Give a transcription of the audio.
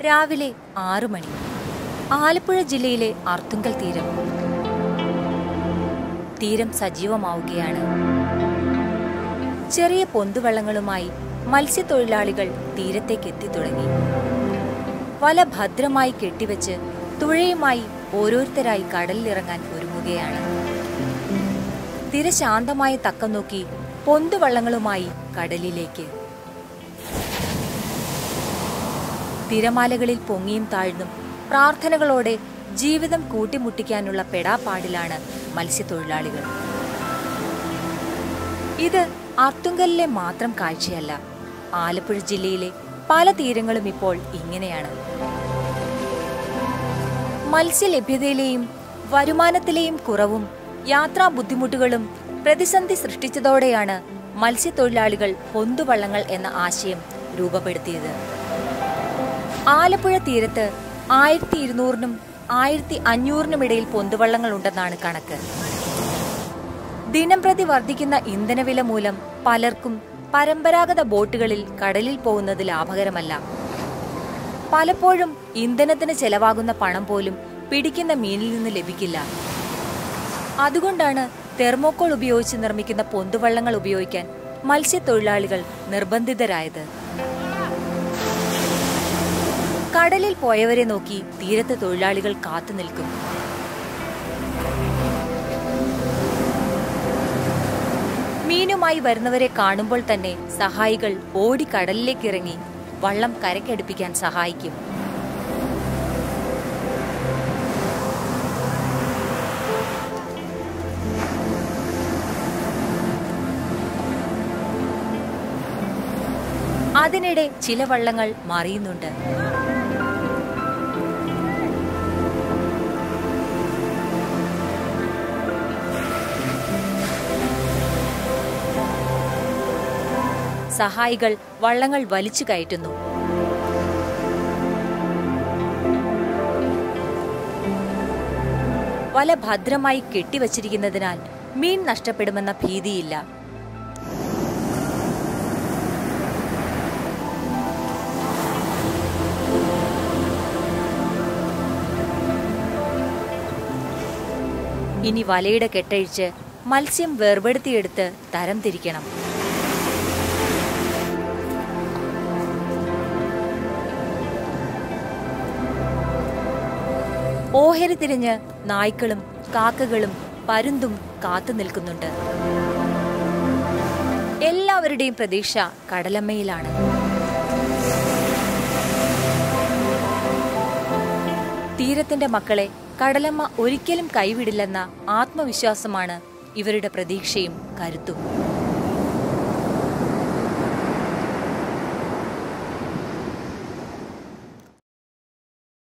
രാവിലെ ആറു മണി ആലപ്പുഴ ജില്ലയിലെ അർത്തുങ്കൽ തീരം തീരം സജീവമാവുകയാണ് ചെറിയ പൊന്തുവള്ളങ്ങളുമായി മത്സ്യത്തൊഴിലാളികൾ തീരത്തേക്ക് എത്തിത്തുടങ്ങി വല ഭദ്രമായി കെട്ടിവെച്ച് തുഴയുമായി ഓരോരുത്തരായി കടലിലിറങ്ങാൻ ഒരുങ്ങുകയാണ് തിര ശാന്തമായി തക്കം നോക്കി പൊന്തുവള്ളങ്ങളുമായി കടലിലേക്ക് തിരമാലകളിൽ പൊങ്ങിയും താഴ്ന്നും പ്രാർത്ഥനകളോടെ ജീവിതം കൂട്ടിമുട്ടിക്കാനുള്ള പെടാപ്പാടിലാണ് മത്സ്യത്തൊഴിലാളികൾ ഇത് അർത്തുങ്കലിലെ മാത്രം കാഴ്ചയല്ല ആലപ്പുഴ ജില്ലയിലെ പല തീരങ്ങളും ഇപ്പോൾ ഇങ്ങനെയാണ് മത്സ്യലഭ്യതയിലെയും വരുമാനത്തിലെയും കുറവും യാത്രാ ബുദ്ധിമുട്ടുകളും പ്രതിസന്ധി സൃഷ്ടിച്ചതോടെയാണ് മത്സ്യത്തൊഴിലാളികൾ പൊന്തുവള്ളങ്ങൾ എന്ന ആശയം രൂപപ്പെടുത്തിയത് ആലപ്പുഴ തീരത്ത് ആയിരത്തി ഇരുന്നൂറിനും ആയിരത്തി അഞ്ഞൂറിനും ഇടയിൽ പൊന്തുവള്ളങ്ങൾ ഉണ്ടെന്നാണ് കണക്ക് ദിനംപ്രതി വർദ്ധിക്കുന്ന ഇന്ധനവില മൂലം പലർക്കും പരമ്പരാഗത ബോട്ടുകളിൽ കടലിൽ പോകുന്നത് ലാഭകരമല്ല പലപ്പോഴും ഇന്ധനത്തിന് ചെലവാകുന്ന പണം പോലും പിടിക്കുന്ന മീനിൽ നിന്ന് ലഭിക്കില്ല അതുകൊണ്ടാണ് തെർമോക്കോൾ ഉപയോഗിച്ച് നിർമ്മിക്കുന്ന പൊന്തുവള്ളങ്ങൾ ഉപയോഗിക്കാൻ മത്സ്യത്തൊഴിലാളികൾ നിർബന്ധിതരായത് കടലിൽ പോയവരെ നോക്കി തീരത്തെ തൊഴിലാളികൾ കാത്തു നിൽക്കും മീനുമായി വരുന്നവരെ കാണുമ്പോൾ തന്നെ സഹായികൾ ഓടി കടലിലേക്ക് ഇറങ്ങി വള്ളം കരക്കടുപ്പിക്കാൻ സഹായിക്കും അതിനിടെ ചില വള്ളങ്ങൾ മറിയുന്നുണ്ട് സഹായികൾ വള്ളങ്ങൾ വലിച്ചു കയറ്റുന്നു വല ഭദ്രമായി കെട്ടിവച്ചിരിക്കുന്നതിനാൽ മീൻ നഷ്ടപ്പെടുമെന്ന ഭീതിയില്ല ഇനി വലയുടെ കെട്ടഴിച്ച് മത്സ്യം വേർപെടുത്തിയെടുത്ത് തരം തിരിക്കണം ഓഹരി തിരിഞ്ഞ് നായ്ക്കളും കാക്കകളും പരുന്തും കാത്തു നിൽക്കുന്നുണ്ട് എല്ലാവരുടെയും പ്രതീക്ഷ കടലമ്മയിലാണ് തീരത്തിന്റെ മക്കളെ കടലമ്മ ഒരിക്കലും കൈവിടില്ലെന്ന ആത്മവിശ്വാസമാണ് ഇവരുടെ പ്രതീക്ഷയും കരുത്തും